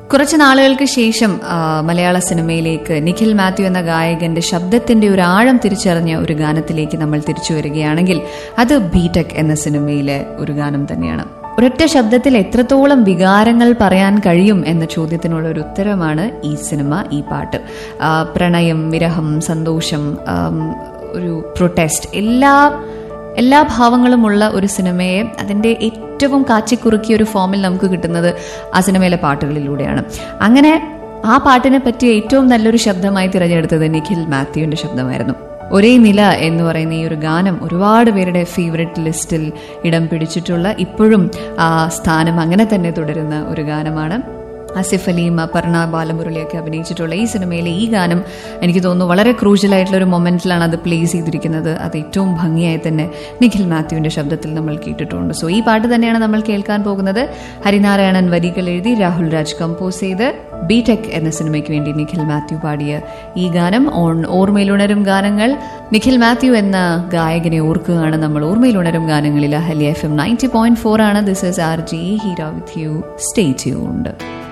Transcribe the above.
കുറച്ച് നാളുകൾക്ക് ശേഷം ആ, മലയാള സിനിമയിലേക്ക് നിഖിൽ മാത്യു എന്ന ഗായകന്റെ ശബ്ദത്തിന്റെ ഒരു ആഴം തിരിച്ചറിഞ്ഞ ഒരു ഗാനത്തിലേക്ക് നമ്മൾ തിരിച്ചു വരികയാണെങ്കിൽ അത് ബിടെക് എന്ന സിനിമയിലെ ഒരു ഗാനം തന്നെയാണ് ഒരൊറ്റ ശബ്ദത്തിൽ എത്രത്തോളം വികാരങ്ങൾ പറയാൻ കഴിയും എന്ന ചോദ്യത്തിനുള്ള ഒരു ഉത്തരമാണ് ഈ സിനിമ ഈ പാട്ട് ആ, പ്രണയം വിരഹം സന്തോഷം ആം, ഒരു പ്രൊട്ടസ്റ്റ് എല്ലാ എല്ലാ ഭാവങ്ങളുമുള്ള ഒരു സിനിമയെ അതിൻ്റെ ഏറ്റവും കാച്ചിക്കുറുക്കിയ ഒരു ഫോമിൽ നമുക്ക് കിട്ടുന്നത് ആ സിനിമയിലെ പാട്ടുകളിലൂടെയാണ് അങ്ങനെ ആ പാട്ടിനെ പറ്റി ഏറ്റവും നല്ലൊരു ശബ്ദമായി തിരഞ്ഞെടുത്തത് നിഖിൽ മാത്യുവിന്റെ ശബ്ദമായിരുന്നു ഒരേ നില എന്ന് പറയുന്ന ഈ ഒരു ഗാനം ഒരുപാട് പേരുടെ ഫേവററ്റ് ലിസ്റ്റിൽ ഇടം പിടിച്ചിട്ടുള്ള ഇപ്പോഴും ആ സ്ഥാനം അങ്ങനെ തന്നെ തുടരുന്ന ഒരു ഗാനമാണ് ആസിഫ് അലിയും അപർണ ബാലമുരളിയൊക്കെ അഭിനയിച്ചിട്ടുള്ള ഈ സിനിമയിലെ ഈ ഗാനം എനിക്ക് തോന്നുന്നു വളരെ ക്രൂഷ്യൽ ആയിട്ടുള്ള ഒരു മൊമെന്റിലാണ് അത് പ്ലേസ് ചെയ്തിരിക്കുന്നത് അത് ഏറ്റവും ഭംഗിയായി തന്നെ നിഖിൽ മാത്യുവിന്റെ ശബ്ദത്തിൽ നമ്മൾ കേട്ടിട്ടുണ്ട് സോ ഈ പാട്ട് തന്നെയാണ് നമ്മൾ കേൾക്കാൻ പോകുന്നത് ഹരിനാരായണൻ വരികൾ എഴുതി രാഹുൽ രാജ് കമ്പോസ് ചെയ്ത് ബിടെക് എന്ന സിനിമയ്ക്ക് വേണ്ടി നിഖിൽ മാത്യു പാടിയ ഈ ഗാനം ഓൺ ഓർമ്മയിലുണരും ഗാനങ്ങൾ നിഖിൽ മാത്യു എന്ന ഗായകനെ ഓർക്കുകയാണ് നമ്മൾ ഓർമ്മയിലുണരും ഗാനങ്ങളിൽ Ahalya F M ninety point four ആണ് this is R J hero with you stay tuned